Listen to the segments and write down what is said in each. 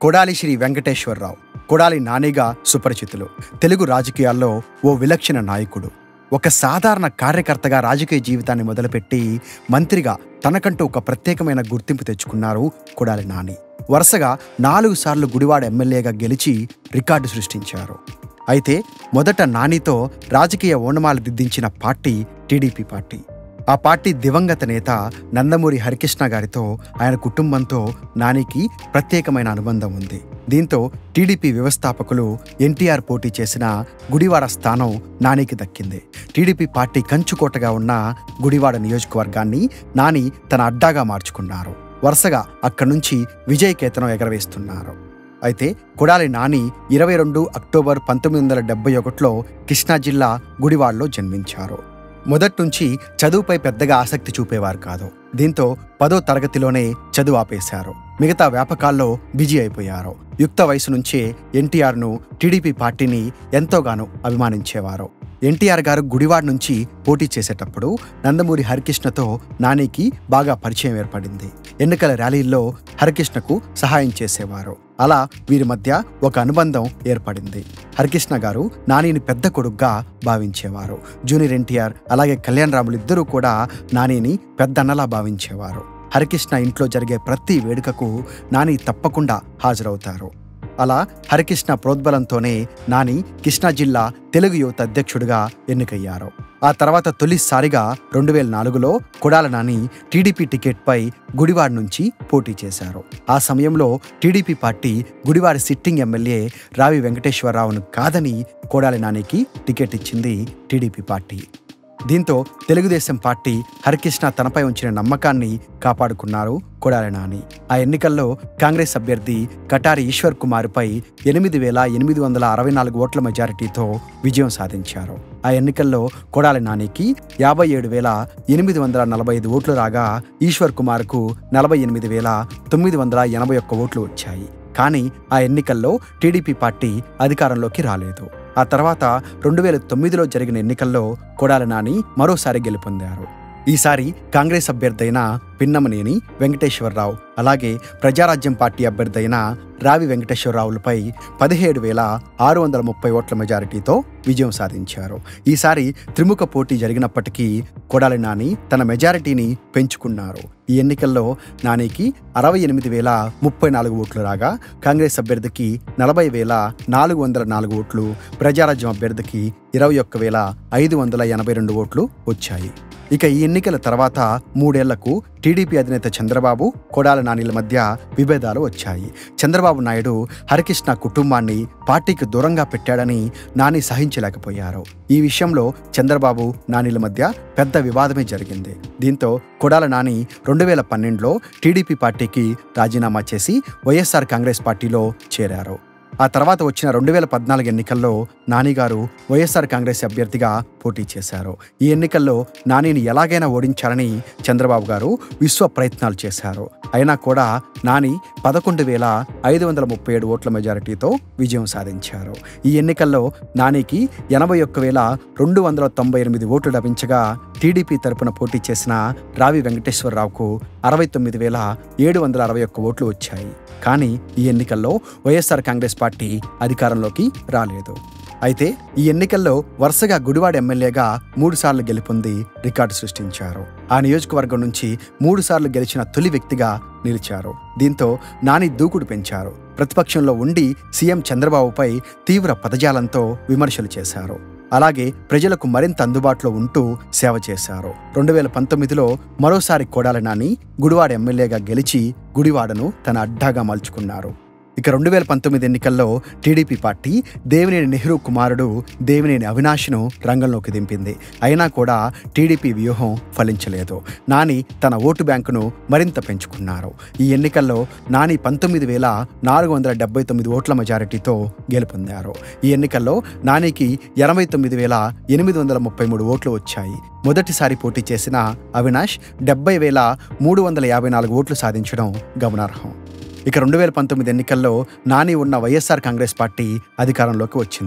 కొడాలి శ్రీ వెంకటేశ్వరరావు కొడాలి నానిగా సుపరిచితులు తెలుగు రాజకీయాల్లో ఓ విలక్షణ నాయకుడు ఒక సాధారణ కార్యకర్తగా రాజకీయ జీవితాన్ని మొదలుపెట్టి మంత్రిగా తనకంటూ ఒక ప్రత్యేకమైన గుర్తింపు తెచ్చుకున్నారు కొడాలి నాని వరుసగా నాలుగు సార్లు గుడివాడ ఎమ్మెల్యేగా గెలిచి రికార్డు సృష్టించారు అయితే మొదట నానితో రాజకీయ ఓనమాలు దిద్దించిన పార్టీ టీడీపీ పార్టీ ఆ పార్టీ దివంగత నేత నందమూరి హరికృష్ణ గారితో ఆయన కుటుంబంతో నానికి ప్రత్యేకమైన అనుబంధం ఉంది దీంతో టీడీపీ వ్యవస్థాపకులు ఎన్టీఆర్ పోటీ చేసిన గుడివాడ స్థానం నానికి దక్కింది టీడీపీ పార్టీ కంచుకోటగా ఉన్న గుడివాడ నియోజకవర్గాన్ని నాని తన అడ్డాగా మార్చుకున్నారు వరుసగా అక్కడి నుంచి విజయకేతనం ఎగరవేస్తున్నారు అయితే కొడాలి నాని ఇరవై రెండు అక్టోబర్ పంతొమ్మిది వందల డెబ్బై ఒకటిలో కృష్ణా జిల్లా గుడివాడలో జన్మించారు మొదటి నుంచి చదువుపై పెద్దగా ఆసక్తి చూపేవారు కాదు దీంతో పదో తరగతిలోనే చదువు ఆపేశారు మిగతా వ్యాపకాల్లో బిజీ అయిపోయారు యుక్త వయసు నుంచే ఎన్టీఆర్ను టీడీపీ పార్టీని ఎంతోగానో అభిమానించేవారు ఎన్టీఆర్ గారు గుడివాడ నుంచి పోటీ చేసేటప్పుడు నందమూరి హరికృష్ణతో నానికి బాగా పరిచయం ఏర్పడింది ఎన్నికల ర్యాలీల్లో హరికృష్ణకు సహాయం చేసేవారు అలా వీరి మధ్య ఒక అనుబంధం ఏర్పడింది హరికృష్ణ గారు నానిని పెద్ద కొడుగ్గా భావించేవారు జూనియర్ ఎన్టీఆర్ అలాగే కళ్యాణ్ రాములు ఇద్దరూ కూడా నానిని పెద్దన్నలా భావించేవారు హరికృష్ణ ఇంట్లో జరిగే ప్రతి వేడుకకు నాని తప్పకుండా హాజరవుతారు అలా హరికృష్ణ ప్రోద్బలంతోనే నాని కృష్ణా జిల్లా తెలుగు యువత అధ్యక్షుడిగా ఎన్నికయ్యారు ఆ తర్వాత తొలిసారిగా రెండు వేల నాలుగులో కొడాల నాని టీడీపీ టికెట్పై గుడివాడ నుంచి పోటీ చేశారు ఆ సమయంలో TDP party Gudivada sitting MLA Ravi వెంకటేశ్వరరావును కాదని కొడాలి నానికి టికెట్ ఇచ్చింది టీడీపీ పార్టీ దీంతో తెలుగుదేశం పార్టీ హరికృష్ణ తనపై ఉంచిన నమ్మకాన్ని కాపాడుకున్నారు కొడాలి నాని ఆ ఎన్నికల్లో కాంగ్రెస్ అభ్యర్థి కటారి ఈశ్వర్ కుమార్పై ఎనిమిది వేల ఎనిమిది వందల అరవై నాలుగు ఓట్ల మెజారిటీతో విజయం సాధించారు ఆ ఎన్నికల్లో కొడాలి నానికి యాభై ఏడు వేల ఎనిమిది వందల నలభై ఐదు ఓట్లు రాగా ఈశ్వర్ కుమార్కు నలభై ఎనిమిది వేల తొమ్మిది వందల ఎనభై ఒక్క ఓట్లు వచ్చాయి కానీ ఆ ఎన్నికల్లో టీడీపీ పార్టీ అధికారంలోకి రాలేదు ఆ తర్వాత రెండు వేల తొమ్మిదిలో జరిగిన ఎన్నికల్లో కొడాలి నాని మరోసారి గెలుపొందారు ఈసారి కాంగ్రెస్ అభ్యర్థి అయిన పిన్నమనేని వెంకటేశ్వరరావు అలాగే ప్రజారాజ్యం పార్టీ అభ్యర్థి అయిన రావి వెంకటేశ్వరరావులపై పదిహేడు వేల ఆరు వందల ముప్పై ఓట్ల మెజారిటీతో విజయం సాధించారు ఈసారి త్రిముఖ పోటీ జరిగినప్పటికీ కొడాలి నాని తన మెజారిటీని పెంచుకున్నారు ఈ ఎన్నికల్లో నానికి అరవై ఎనిమిది వేల ముప్పై నాలుగు ఓట్లు రాగా కాంగ్రెస్ అభ్యర్థికి నలభై వేల నాలుగు వందల నాలుగు ఓట్లు ప్రజారాజ్యం అభ్యర్థికి ఇరవై ఒక్క వేల ఐదు వందల ఎనభై రెండు ఓట్లు వచ్చాయి ఇక ఈ ఎన్నికల తర్వాత మూడేళ్లకు టీడీపీ అధినేత చంద్రబాబు కొడాల నానిల మధ్య విభేదాలు వచ్చాయి చంద్రబాబు నాయుడు హరికృష్ణ కుటుంబాన్ని పార్టీకి దూరంగా పెట్టాడని నాని సహించలేకపోయారు ఈ విషయంలో చంద్రబాబు నానిల మధ్య పెద్ద వివాదమే జరిగింది దీంతో కొడాల నాని రెండు వేల పన్నెండులో టీడీపీ పార్టీకి రాజీనామా చేసి వైఎస్ఆర్ కాంగ్రెస్ పార్టీలో చేరారు ఆ తర్వాత వచ్చిన రెండు వేల పద్నాలుగు ఎన్నికల్లో నానిగారు వైఎస్ఆర్ కాంగ్రెస్ అభ్యర్థిగా పోటీ చేశారు ఈ ఎన్నికల్లో నానిని ఎలాగైనా ఓడించాలని చంద్రబాబు గారు విశ్వ ప్రయత్నాలు చేశారు అయినా కూడా నాని పదకొండు వేల ఐదు వందల ముప్పై ఏడు ఓట్ల మెజారిటీతో విజయం సాధించారు ఈ ఎన్నికల్లో నానికి ఎనభై ఒక్క వేల రెండు వందల తొంభై ఎనిమిది ఓట్లు లభించగా టీడీపీ తరపున పోటీ చేసిన రావి వెంకటేశ్వరరావుకు అరవై తొమ్మిది వేల ఏడు వందల అరవై ఒక్క ఓట్లు వచ్చాయి కానీ ఈ ఎన్నికల్లో వైఎస్ఆర్ కాంగ్రెస్ పార్టీ అధికారంలోకి రాలేదు అయితే ఈ ఎన్నికల్లో వరుసగా గుడివాడ ఎమ్మెల్యేగా మూడు సార్లు గెలుపొంది రికార్డు సృష్టించారు ఆ నియోజకవర్గం నుంచి మూడు సార్లు గెలిచిన తొలి వ్యక్తిగా నిలిచారు దీంతో నాని దూకుడు పెంచారు ప్రతిపక్షంలో ఉండి సీఎం చంద్రబాబుపై తీవ్ర పదజాలంతో విమర్శలు చేశారు అలాగే ప్రజలకు మరింత అందుబాటులో ఉంటూ సేవ చేశారు రెండు వేల పంతొమ్మిదిలో మరోసారి కొడాలి నాని గుడివాడ ఎమ్మెల్యేగా గెలిచి గుడివాడను తన అడ్డాగా మలుచుకున్నారు ఇక రెండు వేల పంతొమ్మిది ఎన్నికల్లో టీడీపీ పార్టీ దేవినేని నెహ్రూ కుమారుడు దేవినేని అవినాష్ను రంగంలోకి దింపింది అయినా కూడా టీడీపీ వ్యూహం ఫలించలేదు నాని తన ఓటు బ్యాంకును మరింత పెంచుకున్నారు ఈ ఎన్నికల్లో నాని పంతొమ్మిది వేల నాలుగు వందల డెబ్బై తొమ్మిది ఓట్ల మెజారిటీతో గెలుపొందారు ఈ ఎన్నికల్లో నానికి ఎనభై తొమ్మిది వేల ఎనిమిది వందల ముప్పై మూడు ఓట్లు వచ్చాయి మొదటిసారి పోటీ చేసిన అవినాష్ డెబ్బై వేల మూడు వందల యాభై నాలుగు ఓట్లు సాధించడం గమనార్హం ఇక రెండు వేల పంతొమ్మిది ఎన్నికల్లో నాని ఉన్న వైఎస్ఆర్ కాంగ్రెస్ పార్టీ అధికారంలోకి వచ్చింది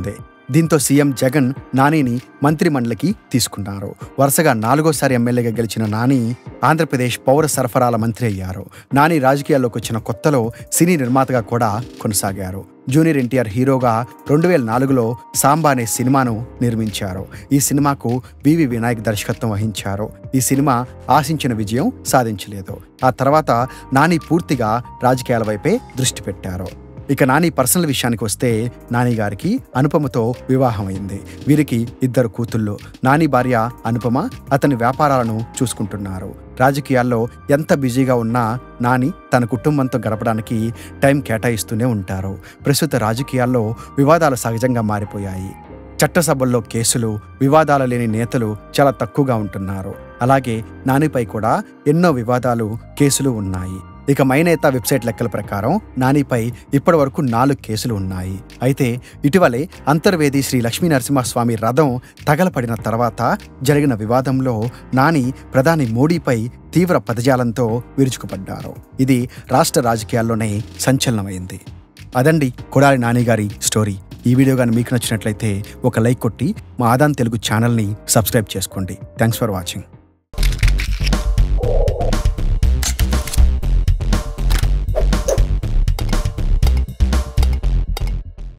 దీంతో సీఎం జగన్ నానిని మంత్రిమండలికి తీసుకున్నారు వరుసగా నాలుగోసారి ఎమ్మెల్యేగా గెలిచిన నాని ఆంధ్రప్రదేశ్ పౌర సరఫరాల మంత్రి అయ్యారు నాని రాజకీయాల్లోకి వచ్చిన కొత్తలో సినీ నిర్మాతగా కూడా కొనసాగారు జూనియర్ ఎన్టీఆర్ హీరోగా రెండు వేల నాలుగులో సాంబా అనే సినిమాను నిర్మించారు ఈ సినిమాకు వివి వినాయక్ దర్శకత్వం వహించారు ఈ సినిమా ఆశించిన విజయం సాధించలేదు ఆ తర్వాత నాని పూర్తిగా రాజకీయాల వైపే దృష్టి పెట్టారు ఇక నాని పర్సనల్ విషయానికి వస్తే నాని గారికి అనుపమతో వివాహమైంది వీరికి ఇద్దరు కూతుళ్ళు నాని భార్య అనుపమ అతని వ్యాపారాలను చూసుకుంటున్నారు రాజకీయాల్లో ఎంత బిజీగా ఉన్నా నాని తన కుటుంబంతో గడపడానికి టైం కేటాయిస్తూనే ఉంటారు ప్రస్తుత రాజకీయాల్లో వివాదాలు సహజంగా మారిపోయాయి చట్టసభల్లో కేసులు వివాదాలు లేని నేతలు చాలా తక్కువగా ఉంటున్నారు అలాగే నానిపై కూడా ఎన్నో వివాదాలు కేసులు ఉన్నాయి ఇక మైనేత వెబ్సైట్ లెక్కల ప్రకారం నానిపై ఇప్పటి వరకు నాలుగు కేసులు ఉన్నాయి అయితే ఇటీవలే అంతర్వేది శ్రీ లక్ష్మీ నరసింహస్వామి రథం తగలపడిన తర్వాత జరిగిన వివాదంలో నాని ప్రధాని మోడీపై తీవ్ర పదజాలంతో విరుచుకుపడ్డారు ఇది రాష్ట్ర రాజకీయాల్లోనే సంచలనమైంది అదండి కొడాలి నాని గారి స్టోరీ ఈ వీడియో కానీ మీకు నచ్చినట్లయితే ఒక లైక్ కొట్టి మా ఆదాన్ తెలుగు ఛానల్ని సబ్స్క్రైబ్ చేసుకోండి థ్యాంక్స్ ఫర్ వాచింగ్